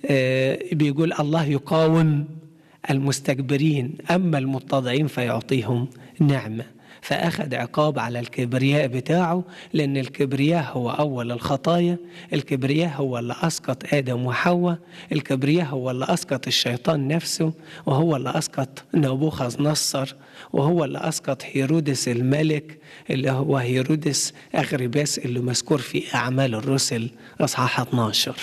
آه، بيقول الله يقاوم المستكبرين أما المتضعين فيعطيهم نعمة فأخذ عقاب على الكبرياء بتاعه لأن الكبرياء هو أول الخطايا الكبرياء هو اللي أسقط آدم وحواء الكبرياء هو اللي أسقط الشيطان نفسه وهو اللي أسقط نبوخذ نصر وهو اللي أسقط هيرودس الملك اللي هو هيرودس أغرباس اللي مذكور في أعمال الرسل أصحاح 12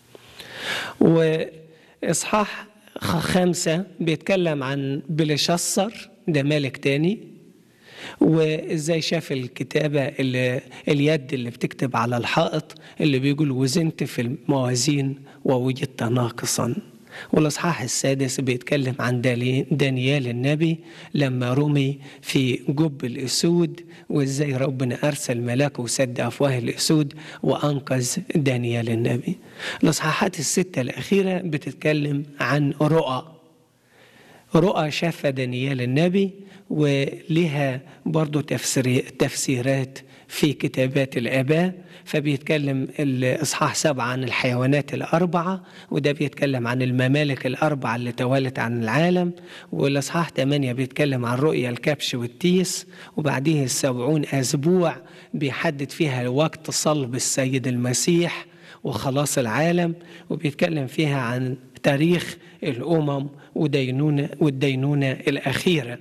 وإصحاح خمسة بيتكلم عن بلشصر ده ملك تاني وازاي شاف الكتابة اللي اليد اللي بتكتب على الحائط اللي بيقول وزنت في الموازين ووجدت ناقصا والإصحاح السادس بيتكلم عن دانيال النبي لما رمي في جب الأسود وإزاي ربنا أرسل ملاكه وسد أفواه الأسود وأنقذ دانيال النبي الإصحاحات الستة الأخيرة بتتكلم عن رؤى رؤى شافها دانيال النبي ولها برضو تفسيرات في كتابات الآباء فبيتكلم الإصحاح سبعة عن الحيوانات الأربعة وده بيتكلم عن الممالك الأربعة اللي توالت عن العالم والإصحاح ثمانية بيتكلم عن رؤيا الكبش والتيس وبعديه السبعون أسبوع بيحدد فيها وقت صلب السيد المسيح وخلاص العالم وبيتكلم فيها عن تاريخ الأمم ودينونة والدينونة الأخيرة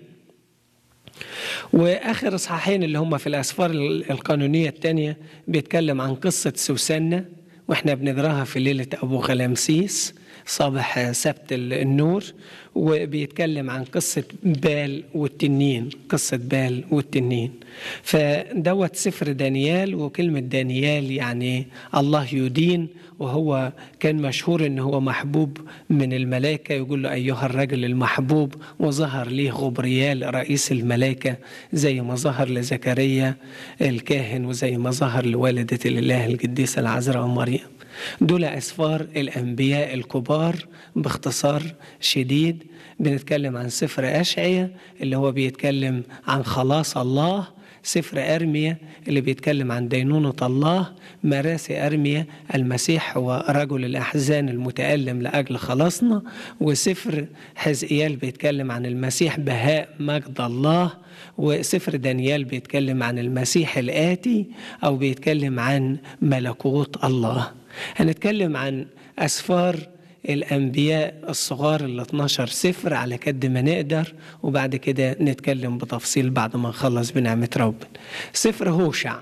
واخر اصحاحين اللي هم في الاسفار القانونيه الثانيه بيتكلم عن قصه سوسنه واحنا بنقراها في ليله ابو غلامسيس صباح سبت النور وبيتكلم عن قصة بال والتنين قصة بال والتنين فدوت سفر دانيال وكلمة دانيال يعني الله يدين وهو كان مشهور ان هو محبوب من الملائكة يقول له ايها الرجل المحبوب وظهر ليه غبريال رئيس الملائكة زي ما ظهر لزكريا الكاهن وزي ما ظهر لوالدة الاله القديسة العذراء مريم دول أسفار الأنبياء الكبار باختصار شديد بنتكلم عن سفر أشعية اللي هو بيتكلم عن خلاص الله سفر أرميا اللي بيتكلم عن دينونة الله مراسي أرميا المسيح هو رجل الأحزان المتألم لأجل خلاصنا وسفر حزقيال بيتكلم عن المسيح بهاء مجد الله وسفر دانيال بيتكلم عن المسيح الآتي أو بيتكلم عن ملكوت الله هنتكلم عن أسفار الأنبياء الصغار ال 12 سفر على قد ما نقدر وبعد كده نتكلم بتفصيل بعد ما نخلص بنعمة ربنا سفر هوشع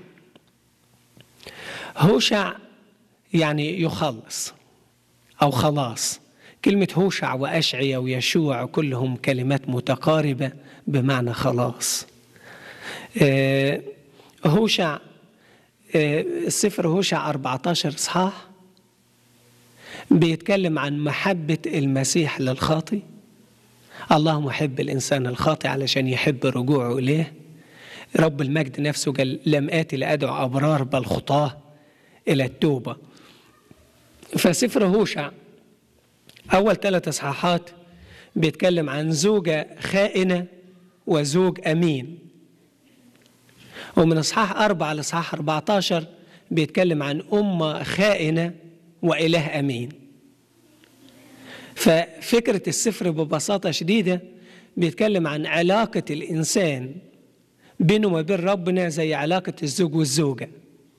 هوشع يعني يخلص أو خلاص كلمة هوشع وأشعية ويشوع كلهم كلمات متقاربة بمعنى خلاص آه هوشع آه سفر هوشع 14 إصحاح بيتكلم عن محبة المسيح للخاطي الله محب الإنسان الخاطئ علشان يحب رجوعه إليه رب المجد نفسه قال لم آتي لأدعو أبرار بل خطاه إلى التوبة فسفر هوشع أول ثلاث إصحاحات بيتكلم عن زوجة خائنة وزوج أمين ومن إصحاح أربعة لإصحاح 14 بيتكلم عن أمة خائنة وإله أمين ففكرة السفر ببساطة شديدة بيتكلم عن علاقة الإنسان بينه وبين ربنا زي علاقة الزوج والزوجة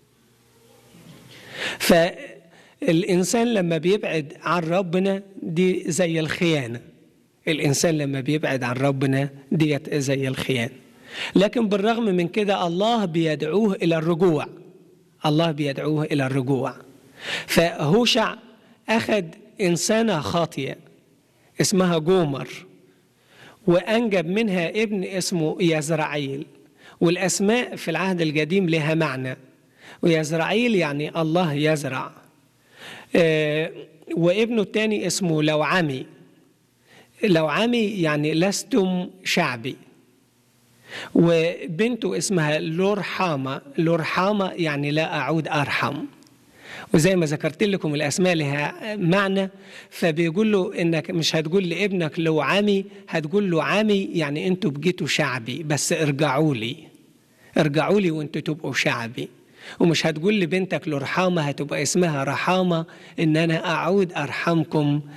فالإنسان لما بيبعد عن ربنا دي زي الخيانة الإنسان لما بيبعد عن ربنا ديت زي الخيانة لكن بالرغم من كده الله بيدعوه إلى الرجوع الله بيدعوه إلى الرجوع فهوشع أخذ إنسانة خاطية اسمها جومر وأنجب منها ابن اسمه يزرعيل والأسماء في العهد القديم لها معنى ويزرعيل يعني الله يزرع آه وابنه الثاني اسمه لوعمي لوعمي يعني لستم شعبي وبنته اسمها لورحامة لورحامة يعني لا أعود أرحم وزي ما ذكرت لكم الاسماء لها معنى فبيقول له انك مش هتقول لابنك لو عمي هتقول له عمي يعني انتوا بقيتوا شعبي بس ارجعوا لي ارجعوا لي وانتوا تبقوا شعبي ومش هتقول لبنتك لرحامة هتبقى اسمها رحامة إن أنا أعود أرحمكم